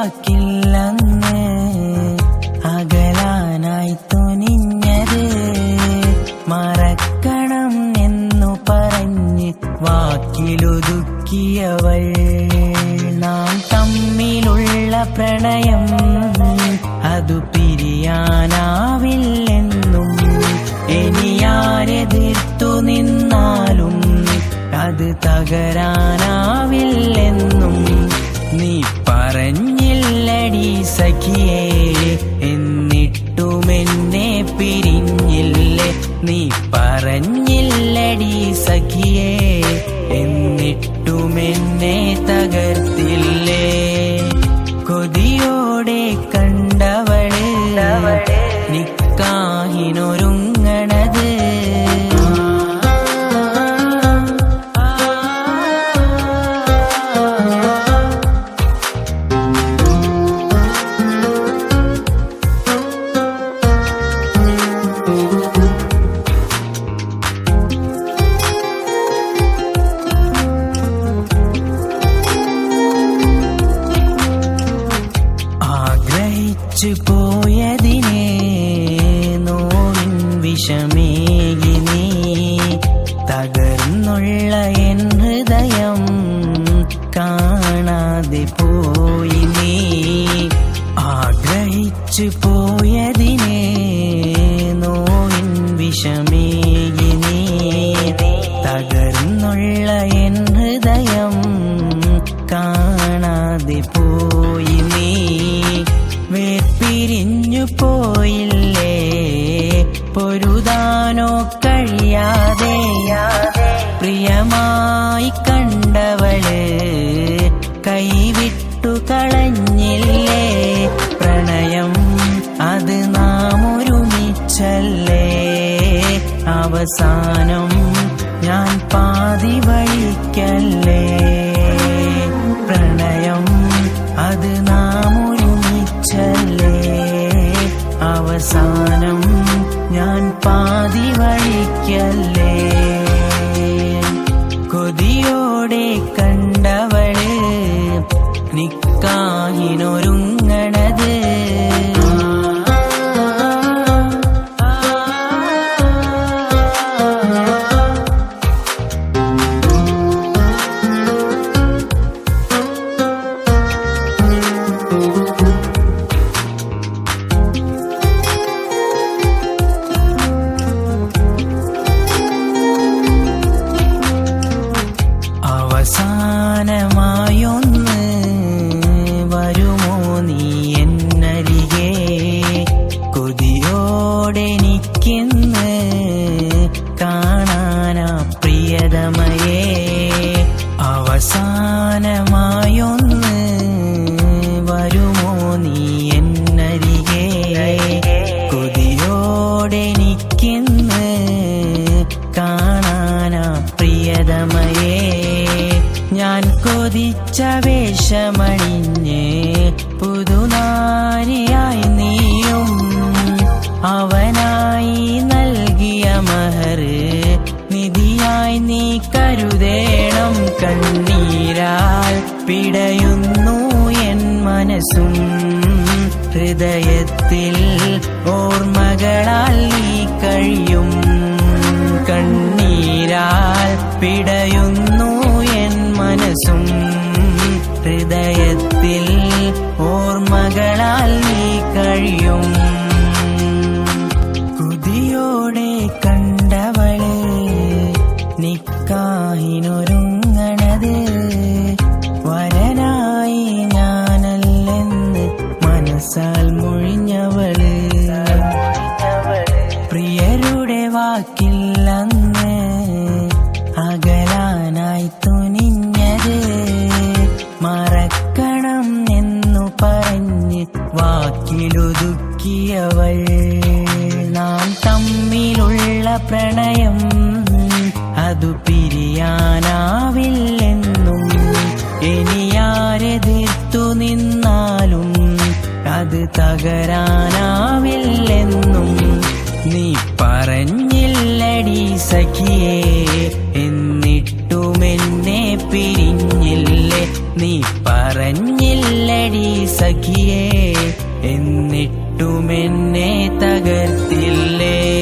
വാക്കില്ലെന്ന് അകലാനായി തുനിഞ്ഞത് മറക്കണം എന്നു പറഞ്ഞ് വാക്കിലൊതുക്കിയവൾ നാം തമ്മിലുള്ള പ്രണയം അതു പിരിയാനാവില്ലെന്നും ഇനിയാരെതിർത്തു നിന്നാലും അത് തകരാനാവില്ലെന്നും നീ പറഞ്ഞില്ലടി സഖിയേ എന്നിട്ടുമെന്നെ പിരിഞ്ഞില്ലേ നീ പറഞ്ഞില്ലടി സഖിയേ എന്നിട്ടുമെന്നെ തകർത്തില്ലേ കൊതിയോടെ കണ്ടവള് നിക്കാഹിനൊരുങ്ങണത് ആഗ്രഹിച്ചു പോയതിനെ നോവിൻ വിഷമേകി നീ തകർന്നുള്ള എൻ ഹൃദയം കാണാതെ പോയി നീ ആഗ്രഹിച്ചു പോയതിനെ നോവിൻ വിഷമേകി നീ തകർന്നുള്ള എൻ ഹൃദയം കാണാതെ പോയി നീ വേർപിരിഞ്ഞു പോയില്ലേ പൊരുതാനോ കഴിയാതെ പ്രിയമായി കണ്ടവള് കൈവിട്ടു കളഞ്ഞില്ലേ പ്രണയം അത് നാം ഒരുമിച്ചല്ലേ അവസാനം ഞാൻ പാതി വഴിക്കല്ലേ പ്രണയം അത് നാം ഒരുമിച്ചല്ലേ അവസാനം ഞാൻ പാതി വഴിക്കല്ലേ കൊതിയോടെ കണ്ടവള് നിക്കാഹിനൊരുങ്ങണത് അവസാനമായൊന്ന് വരുമോ നീ എന്നരികെ കൊതിയോടെ നിൽക്കുന്ന കാണാനാ പ്രിയതമയേ അവസാനമായൊന്ന് വരുമോ നീ എന്നരികെ കൊതിയോടെ നിൽക്കുന്ന കാണാനാ പ്രിയതമയേ ഞാൻ കൊതിച്ച വേഷമണിഞ്ഞ് പുതുനാരിയായി നീയും അവനായി നൽകിയ മഹർ നിധിയായി നീ കരുതേണം കണ്ണീരാൽ പിടയുന്നു എൻ മനസ്സും ഹൃദയത്തിൽ ഓർമ്മകളാൽ നീ കഴിയും കണ്ണീരാൽ പിടയുന്നു എൻ മനസ്സും ഹൃദയത്തിൽ ഓർമ്മകളാൽ നീ കഴിയും കുതിയോടെ കണ്ടവള് നിക്കാഹിനൊരുങ്ങണത് വരനായി ഞാനല്ലെന്ന് മനസ്സാൽ മൊഴിഞ്ഞവള് പ്രിയരുടെ വാക്കില്ലെന്ന് അകലാനായി തുനിഞ്ഞത് മറക്കണം എന്നു പറഞ്ഞ് വാക്കിലൊതുക്കിയവൾ നാം തമ്മിലുള്ള പ്രണയം അതു പിരിയാനാവില്ലെന്നും ഇനിയാരെതിർത്തു നിന്നാലും അത് തകരാനാവില്ലെന്നും നീ പറഞ്ഞില്ലടി സഖിയേ എന്നിട്ടുമെന്നെ പിരിഞ്ഞില്ലേ നീ പറഞ്ഞില്ലടി സഖിയേ എന്നിട്ടുമെന്നെ തകർത്തില്ലേ